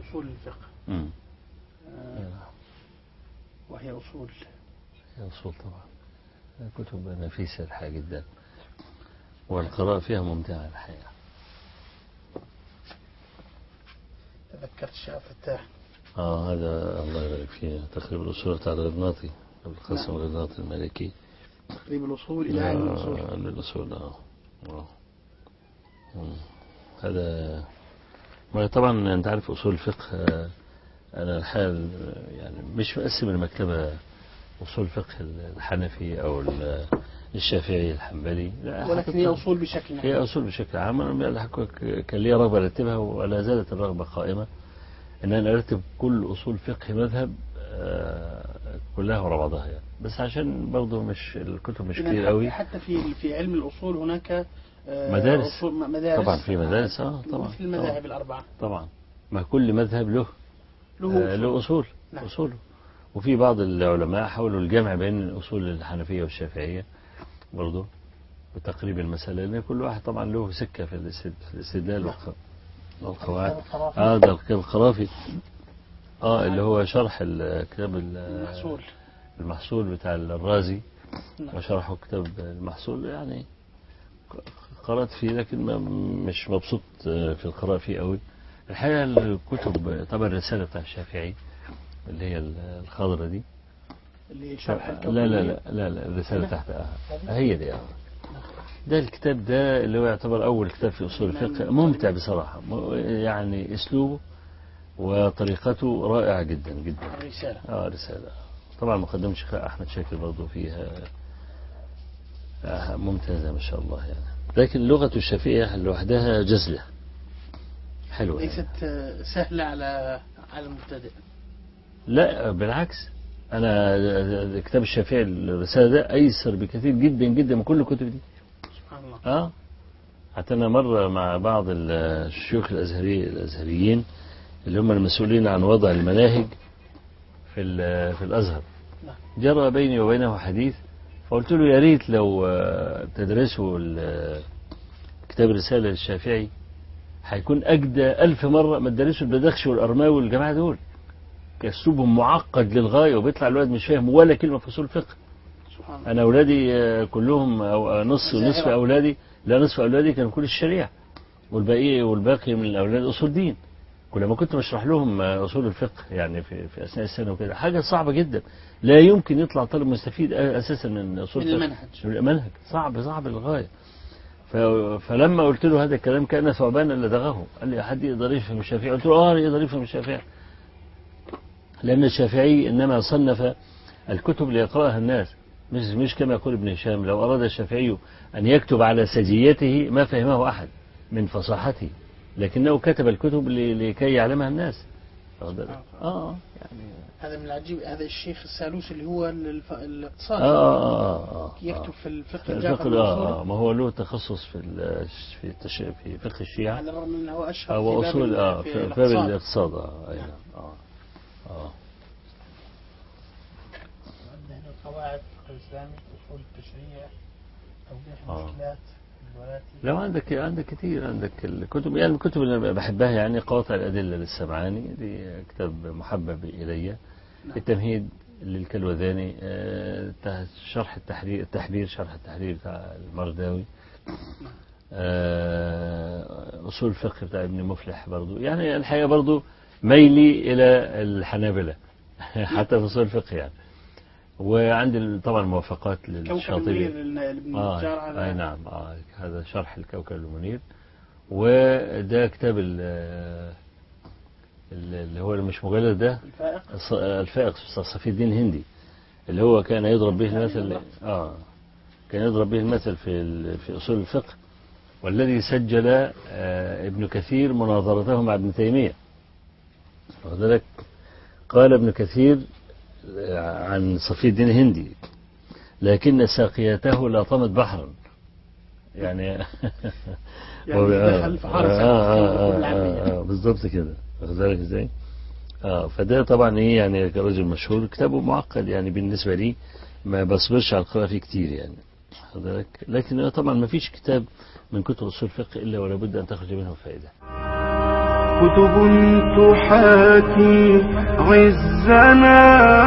أصول الفقه مم. آه، وهي أصول هي أصول طبعا كتب نفيسة الحقيقة جدا والقراءة فيها ممتعة الحقيقة تذكرت الشيخ فتاح اه هذا الله يبارك فيه تقريب الأصول بتاع الغرناطي أبو القاسم نعم. الغرناطي الملكي تقريب الأصول إلى علم الأصول آه، للأصول اه آه. مم. هذا ما طبعا أنت عارف أصول الفقه آه، أنا الحال آه، يعني مش مقسم المكتبة أصول الفقه الحنفي أو ال- الشافعي الحنبلي لا ولكن هي أصول بشكل عام هي أصول بشكل عام أنا ك- كان لي رغبة أرتبها ولا زالت الرغبة قائمة إن أنا أرتب كل أصول فقه مذهب آه، كلها ورا بعضها يعني بس عشان برضه مش الكتب مش إذن كتير حتى- قوي حتى في في علم الأصول هناك آه، مدارس. أصول مدارس طبعا في مدارس اه طبعا مثل المذاهب الأربعة طبعا ما كل مذهب له له آه، له أصول نعم. أصوله وفي بعض العلماء حاولوا الجمع بين الأصول الحنفية والشافعية برضه بتقريب المسألة لأن كل واحد طبعا له سكة في الاستد- في الاستدلال والق- والقواعد الخرافي. اه ده الكتاب الخرافي اه اللي هو شرح الكتاب ال- المحصول المحصول بتاع الرازي نعم. وشرحه كتاب المحصول يعني قرأت فيه لكن ما مش مبسوط في القراءة فيه قوي الحقيقة الكتب طبعا الرسالة بتاع الشافعي اللي هي الخضرة دي اللي شرح لا الكوكب لا لا لا, لا الرسالة لا. تحت آه. هي دي آه. ده الكتاب ده اللي هو يعتبر أول كتاب في أصول الفقه ممتع بصراحة م- يعني أسلوبه وطريقته رائعة جدا جدا الرسالة اه رسالة طبعا مقدمة الشيخ أحمد شاكر برضو فيها آه، ممتازة ما شاء الله يعني لكن لغة الشافعية لوحدها جزلة حلوة يعني. ليست آه، سهلة على على المبتدئ لا بالعكس أنا كتاب الشافعي الرسالة ده أيسر بكثير جدا جدا من كل الكتب دي سبحان الله اه حتى أنا مرة مع بعض الشيوخ الأزهري الأزهريين اللي هم المسؤولين عن وضع المناهج في ال- في الأزهر نعم. جرى بيني وبينه حديث فقلت له يا ريت لو آه، تدرسوا ال- كتاب الرسالة للشافعي هيكون أجدى ألف مرة ما تدرسوا البدخش والأرماوي والجماعة دول أسلوبهم معقد للغاية وبيطلع الولد مش فاهم ولا كلمة في أصول الفقه سبحان الله أنا أولادي آه، كلهم أو آه، نص ونصف زاهرة. أولادي لا نصف أولادي كانوا كل الشريعة والباقي والباقي من الأولاد أصول دين ولما كنت بشرح لهم آه، أصول الفقه يعني في, في أثناء السنة وكده حاجة صعبة جدا لا يمكن يطلع طالب مستفيد آه، أساسا من أصول من الفقه المنهج من المنهج صعب صعب للغاية ف... فلما قلت له هذا الكلام كان ثعبان لدغه قال لي أحد يقدر يفهم الشافعي قلت له آه يقدر يفهم الشافعي لأن الشافعي إنما صنف الكتب ليقرأها الناس مش مش كما يقول ابن هشام لو أراد الشافعي أن يكتب على سجيته ما فهمه أحد من فصاحته لكنه كتب الكتب ل- لكي يعلمها الناس واخد بالك؟ اه يعني هذا من العجيب هذا الشيخ السالوس اللي هو الف- آه الاقتصاد آه آه آه يكتب في الفقه في الجافر الفقه آه, آه الأصولي ما هو له تخصص في ال- في التش... في فقه الشيعة على الرغم من أنه أشهر أو في باب أصول ال- آه في في باب الاقتصاد الاقتصاد آه أي نعم. نعم آه آه عندنا هنا قواعد الفقه الإسلامي أصول التشريع توضيح آه. المشكلات الولاة لو عندك عندك كتير عندك الكتب يعني الكتب اللي أنا بحبها يعني قواطع الأدلة للسمعاني دي كتاب محبب إلي نعم. التمهيد للكلوذاني آه، ته- شرح التحرير التحرير شرح التحرير بتاع المرداوي آه، أصول الفقه بتاع ابن مفلح برضو يعني الحقيقة برضو ميلي إلى الحنابلة حتى في أصول الفقه يعني وعندي طبعا موافقات كوكب للشاطبي المنير لابن آه النجار على أي نعم آه هذا شرح الكوكب المنير وده كتاب ال- ال- اللي هو مش مجلد ده الفائق الص- الفائق صفي الدين هندي اللي هو كان يضرب به المثل اه كان يضرب به المثل في ال- في اصول الفقه والذي سجل آه ابن كثير مناظرته مع ابن تيميه واخد بالك قال ابن كثير آه، عن صفي الدين الهندي لكن ساقيته لا طمت بحرا يعني يعني هو- آه، دخل في حارس آه، آه، الحكم آه، العامية. آه، آه، بالظبط كده واخد بالك ازاي؟ اه فده طبعا ايه يعني كرجل مشهور كتابه معقد يعني بالنسبه لي ما بصبرش على القراءه فيه كتير يعني واخد بالك لكن طبعا ما فيش كتاب من كتب اصول الفقه الا ولا بد ان تخرج منه فائده كتب تحاكي عزنا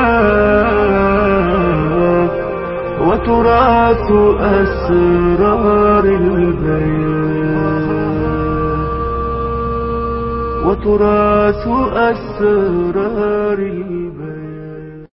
وتراث أسرار البيان وتراث أسرار البيان